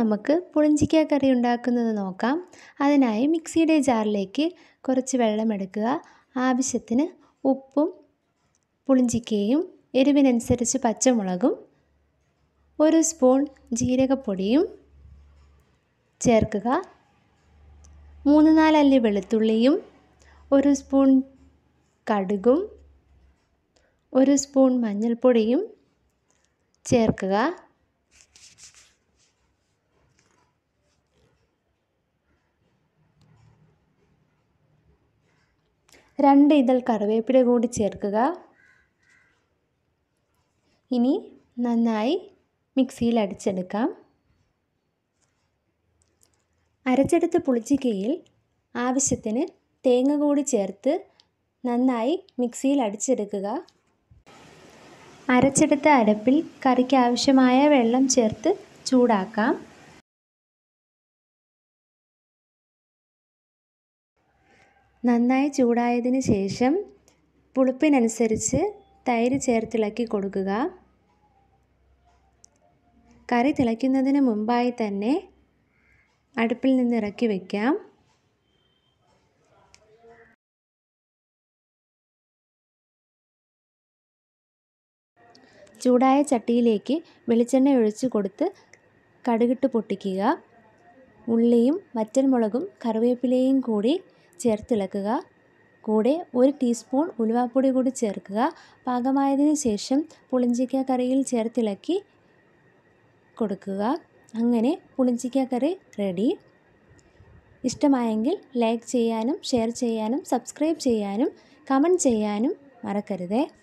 നമുക്ക് പുളിഞ്ചിക്ക കറി ഉണ്ടാക്കുന്നത് നോക്കാം അതിനായി മിക്സിയുടെ ജാറിലേക്ക് കുറച്ച് വെള്ളം എടുക്കുക ആവശ്യത്തിന് ഉപ്പും പുളിഞ്ചിക്കയും എരിവിനനുസരിച്ച് പച്ചമുളകും ഒരു സ്പൂൺ ജീരകപ്പൊടിയും ചേർക്കുക മൂന്ന് നാലല്ലി വെളുത്തുള്ളിയും ഒരു സ്പൂൺ കടുകും ഒരു സ്പൂൺ മഞ്ഞൾപ്പൊടിയും ചേർക്കുക രണ്ട് ഇതൾ കറിവേപ്പില കൂടി ചേർക്കുക ഇനി നന്നായി മിക്സിയിൽ അടിച്ചെടുക്കാം അരച്ചെടുത്ത പുളിച്ചിക്കയിൽ ആവശ്യത്തിന് തേങ്ങ കൂടി ചേർത്ത് നന്നായി മിക്സിയിൽ അടിച്ചെടുക്കുക അരച്ചെടുത്ത അരപ്പിൽ കറിക്ക് ആവശ്യമായ വെള്ളം ചേർത്ത് ചൂടാക്കാം നന്നായി ചൂടായതിന് ശേഷം പുളിപ്പിനനുസരിച്ച് തൈര് ചേർത്തിളക്കി കൊടുക്കുക കറി തിളയ്ക്കുന്നതിന് മുമ്പായി തന്നെ അടുപ്പിൽ നിന്ന് ഇറക്കി വയ്ക്കാം ചൂടായ ചട്ടിയിലേക്ക് വെളിച്ചെണ്ണ ഒഴിച്ച് കൊടുത്ത് കടുകിട്ട് പൊട്ടിക്കുക ഉള്ളിയും വറ്റൽമുളകും കറിവേപ്പിലയും കൂടി ചേർത്തിളക്കുക കൂടെ ഒരു ടീസ്പൂൺ ഉലുവാപ്പൊടി കൂടി ചേർക്കുക പാകമായതിനു ശേഷം പുളിഞ്ചിക്ക കറിയിൽ ചേർത്തിളക്കി കൊടുക്കുക അങ്ങനെ പുളിഞ്ചിക്ക കറി റെഡി ഇഷ്ടമായെങ്കിൽ ലൈക്ക് ചെയ്യാനും ഷെയർ ചെയ്യാനും സബ്സ്ക്രൈബ് ചെയ്യാനും കമൻറ്റ് ചെയ്യാനും മറക്കരുതേ